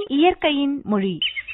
இயற்கையின் மொழி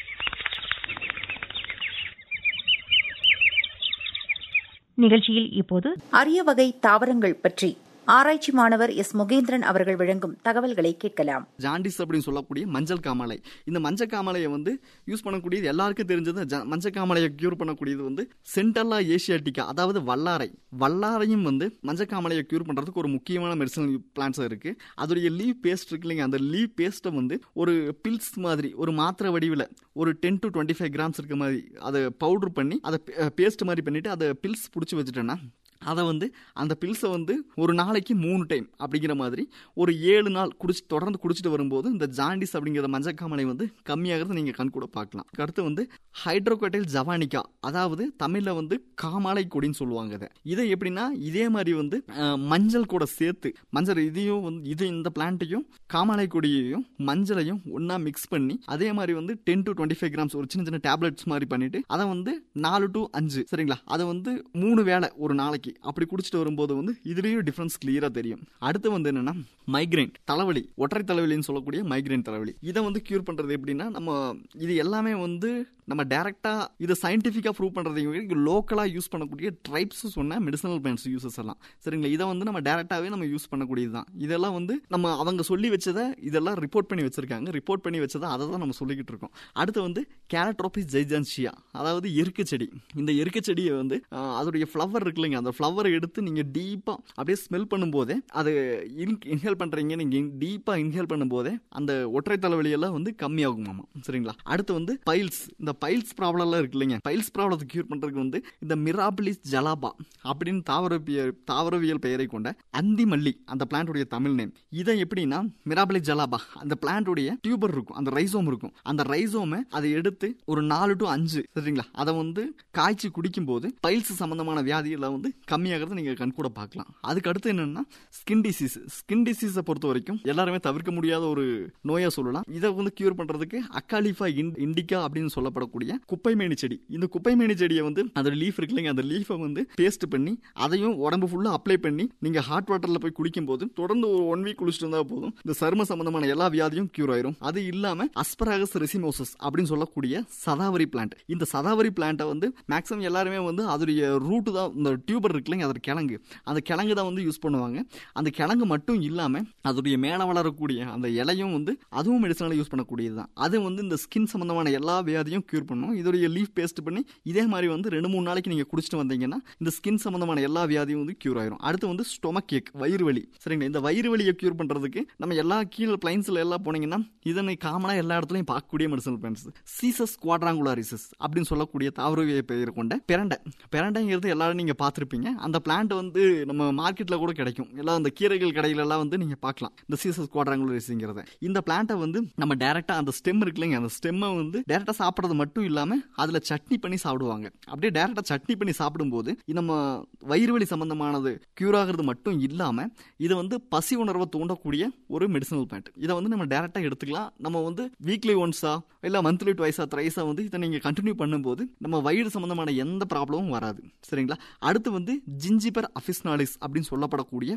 நிகழ்ச்சியில் இப்போது அரிய வகை தாவரங்கள் பற்றி ஆராய்ச்சி மாணவர் எஸ் முகேந்திரன் அவர்கள் வழங்கும் தகவல்களை கேட்கலாம் ஜாண்டிஸ் அப்படின்னு சொல்லக்கூடிய மஞ்சள் காமாலை இந்த மஞ்சள் காமாலையை வந்து யூஸ் பண்ணக்கூடியது எல்லாருக்கும் தெரிஞ்சது ஜ- மஞ்சள் காமாலையை கியூர் பண்ணக்கூடியது வந்து சென்டர்லா ஏசியாட்டிக்கா அதாவது வல்லாரை வல்லாரையும் வந்து மஞ்சள் காமாலையை கியூர் பண்றதுக்கு ஒரு முக்கியமான மெடிசனல் பிளான்ஸ் இருக்கு அதோடைய லீவ் பேஸ்ட் இருக்கு இல்லைங்க அந்த லீவ் பேஸ்ட்டை வந்து ஒரு பில்ஸ் மாதிரி ஒரு மாத்திரை வடிவில் ஒரு ten to twenty five grams இருக்க மாதிரி அதை பவுடர் பண்ணி அதை பேஸ்ட் மாதிரி பண்ணிட்டு அதை பில்ஸ் பிடிச்சி வச்சுட்டேன்னா அதை வந்து அந்த பில்ஸை வந்து ஒரு நாளைக்கு மூணு டைம் அப்படிங்கிற மாதிரி ஒரு ஏழு நாள் குடிச்சு தொடர்ந்து குடிச்சிட்டு வரும்போது இந்த ஜாண்டிஸ் அப்படிங்கிற மஞ்சக்காமலை வந்து கம்மியாகிறது நீங்கள் கண் கூட பார்க்கலாம் அடுத்து வந்து ஹைட்ரோகோட்டைல் ஜவானிகா அதாவது தமிழில் வந்து காமாலை கொடின்னு சொல்லுவாங்க இதை இதை எப்படின்னா இதே மாதிரி வந்து அஹ், மஞ்சள் கூட சேர்த்து மஞ்சள் இதையும் வந்து இது இந்த பிளான்ட்டையும் காமாலை கொடியையும் மஞ்சளையும் ஒன்றா மிக்ஸ் பண்ணி அதே மாதிரி வந்து ten to twenty five grams ஒரு சின்ன சின்ன டேப்லெட்ஸ் மாதிரி பண்ணிட்டு அதை வந்து நாலு டு அஞ்சு சரிங்களா அதை வந்து மூணு வேளை ஒரு நாளைக்கு அப்படி குடிச்சிட்டு வரும்போது வந்து இதுலயும் டிஃபரன்ஸ் கிளியரா தெரியும் அடுத்து வந்து என்னன்னா மைக்ரைன் தலைவலி ஒற்றை தலைவலின்னு சொல்லக்கூடிய மைக்ரைன் தலைவலி இதை வந்து கியூர் பண்றது எப்படின்னா நம்ம இது எல்லாமே வந்து நம்ம டைரக்டா இதை சயின்டிஃபிக்கா ப்ரூவ் பண்றதையும் லோக்கலா யூஸ் பண்ணக்கூடிய ட்ரைப்ஸ் சொன்ன மெடிசனல் பிளான்ஸ் யூசஸ் எல்லாம் சரிங்களா இதை வந்து நம்ம டைரக்டாவே நம்ம யூஸ் பண்ணக்கூடியது தான் இதெல்லாம் வந்து நம்ம அவங்க சொல்லி வச்சதை இதெல்லாம் ரிப்போர்ட் பண்ணி வச்சிருக்காங்க ரிப்போர்ட் பண்ணி வச்சதை அதை தான் நம்ம சொல்லிக்கிட்டு இருக்கோம் அடுத்து வந்து கேரட்ரோபிஸ் ஜெய்ஜான்சியா அதாவது எருக்கு செடி இந்த எருக்கு செடியை வந்து ஆஹ், அதோடைய ஃப்ளவர் இருக்கு இல்லைங்க அந்த ஃப்ளவரை எடுத்து நீங்க டீப்பா அப்படியே ஸ்மெல் பண்ணும்போதே அது இன்ஹேல் பண்றீங்க நீங்க டீப்பா இன்ஹேல் பண்ணும்போதே அந்த ஒற்றை தலைவலி எல்லாம் வந்து கம்மியாகுமாமா சரிங்களா அடுத்து வந்து பைல்ஸ் இந்த பைல்ஸ் ப்ராப்ளம் எல்லாம் இருக்கு இல்லைங்க பைல்ஸ் ப்ராப்ளத்தை கியூர் பண்றதுக்கு வந்து இந்த மிராபிலிஸ் ஜலாபா அப்படின்னு தாவரவியல் தாவரவியல் பெயரை கொண்ட அந்தி மல்லி அந்த பிளான்ட்டுடைய தமிழ் நேம் இதை எப்படின்னா மிராபிலிஸ் ஜலாபா அந்த பிளான்ட்டுடைய டியூபர் இருக்கும் அந்த ரைசோம் இருக்கும் அந்த ரைசோமை அதை எடுத்து ஒரு நாலு டு அஞ்சு சரிங்களா அதை வந்து காய்ச்சி குடிக்கும்போது பைல்ஸ் சம்பந்தமான வியாதிகளை வந்து கம்மியாகிறத நீங்க கண் கூட பார்க்கலாம் அதுக்கு அடுத்து என்னன்னா ஸ்கின் டிசீஸ் ஸ்கின் டிசீஸை பொறுத்த வரைக்கும் எல்லாருமே தவிர்க்க முடியாத ஒரு நோயா சொல்லலாம் இதை வந்து கியூர் பண்றதுக்கு அக்காலிஃபா இண்டிகா அப்படின்னு சொல்லப்படக்கூடிய குப்பைமேனி செடி இந்த குப்பைமேனி செடியை வந்து அதோட லீஃப் இருக்கு இல்லைங்க அந்த லீஃபை வந்து பேஸ்ட் பண்ணி அதையும் உடம்பு ஃபுல்லா அப்ளை பண்ணி நீங்க ஹாட் வாட்டர்ல போய் குடிக்கும் போது தொடர்ந்து ஒரு ஒன் வீக் குளிச்சுட்டு இருந்தா போதும் இந்த சரும சம்பந்தமான எல்லா வியாதியும் கியூர் ஆயிரும் அது இல்லாம அஸ்பராகஸ் ரெசிமோசஸ் அப்படின்னு சொல்லக்கூடிய சதாவரி பிளான்ட் இந்த சதாவரி பிளான்ட்டை வந்து மேக்ஸிமம் எல்லாருமே வந்து அதோடைய ரூட் தான் இந்த டியூபர் இருக்கு இல்லைங்க அதோட கிழங்கு அந்த கிழங்கு தான் வந்து யூஸ் பண்ணுவாங்க அந்த கிழங்கு மட்டும் இல்லாம அதோடைய மேலே வளரக்கூடிய அந்த இலையும் வந்து அதுவும் மெடிசனால யூஸ் பண்ணக்கூடியது தான் அது வந்து இந்த ஸ்கின் சம்பந்தமான எல்லா வியாதியும் கியூர் பண்ணும் இதோடைய லீஃப் பேஸ்ட் பண்ணி இதே மாதிரி வந்து ரெண்டு மூணு நாளைக்கு நீங்க குடிச்சிட்டு வந்தீங்கன்னா இந்த ஸ்கின் சம்பந்தமான எல்லா வியாதியும் வந்து கியூர் ஆயிரும் அடுத்து வந்து ஸ்டொமக் கேக் வயிறு வலி சரிங்களா இந்த வயிறு வலியை கியூர் பண்றதுக்கு நம்ம எல்லா கீழே பிளைன்ஸ்ல எல்லாம் போனீங்கன்னா இதனை காமனா எல்லா இடத்துலயும் பார்க்கக்கூடிய மெடிசனல் பிளான்ஸ் சீசஸ் குவாட்ராங்குலாரிசஸ் அப்படின்னு சொல்லக்கூடிய தாவரவிய பெயர் கொண்ட பிரண்டை பிரண்டைங்கிறது எல்லாரும் நீங்க பார்த்திருப்பீங்க அந்த பிளான்ட் வந்து நம்ம மார்க்கெட்ல கூட கிடைக்கும் எல்லாம் அந்த கீரைகள் கடையில எல்லாம் வந்து நீங்க பார்க்கலாம் இந்த சீசஸ் குவாட்ராங்குலரிஸ்ங்கிறத இந்த பிளான்ட்டை வந்து நம்ம டைரக்டா அந்த ஸ்டெம் இருக்கு இல்லைங்க அந்த ஸ்டெம்மை வந்து டைரக்டா சாப்பிட்றது மட்டும் இல்லாம அதுல சட்னி பண்ணி சாப்பிடுவாங்க அப்படியே டைரக்டா சட்னி பண்ணி சாப்பிடும்போது இது நம்ம வயிறு வலி சம்பந்தமானது கியூர் ஆகிறது மட்டும் இல்லாம இது வந்து பசி உணர்வை தூண்டக்கூடிய ஒரு மெடிசனல் பிளான்ட் இதை வந்து நம்ம டைரக்டா எடுத்துக்கலாம் நம்ம வந்து வீக்லி ஒன்ஸா இல்ல மந்த்லி டுவைஸா த்ரைஸா வந்து இதை நீங்க கண்டினியூ பண்ணும்போது நம்ம வயிறு சம்பந்தமான எந்த ப்ராப்ளமும் வராது சரிங்களா அடுத்து வந்து ஜிஞ்சிபர் அஃபிஸ்னாலிஸ் அப்படின்னு சொல்லப்படக்கூடிய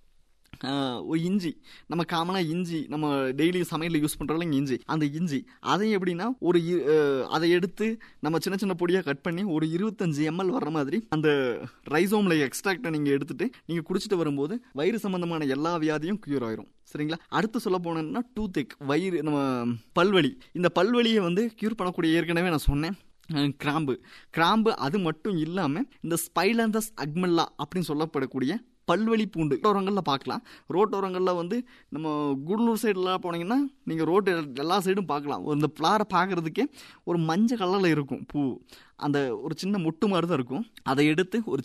ஆஹ், ஒரு இஞ்சி நம்ம காமனாக இஞ்சி நம்ம டெய்லி சமையலில் யூஸ் பண்ணுறோம் இஞ்சி அந்த இஞ்சி அதை எப்படின்னா ஒரு இ- ஆஹ், அதை எடுத்து நம்ம சின்ன சின்ன பொடியாக கட் பண்ணி ஒரு இருபத்தஞ்சு எம்எல் வர்ற மாதிரி அந்த ரைசோமில் எக்ஸ்ட்ராக்டை நீங்கள் எடுத்துட்டு நீங்கள் குடிச்சிட்டு வரும்போது வயிறு சம்பந்தமான எல்லா வியாதியும் க்யூர் ஆயிரும் சரிங்களா அடுத்து சொல்ல போனோம்னா டூத் வயிறு நம்ம பல்வலி இந்த பல்வலியை வந்து க்யூர் பண்ணக்கூடிய ஏற்கனவே நான் சொன்னேன் அஹ் கிராம்பு கிராம்பு அது மட்டும் இல்லாமல் இந்த ஸ்பைலந்தஸ் அக்மெல்லா அப்படின்னு சொல்லப்படக்கூடிய பல்வலி பூண்டு ரோட்டோரங்களில் பார்க்கலாம் ரோட்டோரங்களில் வந்து நம்ம குடலூர் சைடெலாம் போனீங்கன்னா நீங்கள் ரோட்டு எல்லா சைடும் பார்க்கலாம் இந்த ஃப்ளாரை பார்க்குறதுக்கே ஒரு மஞ்சள் கலரில் இருக்கும் பூ அந்த ஒரு சின்ன மொட்டு மாதிரி தான் இருக்கும் அதை எடுத்து ஒரு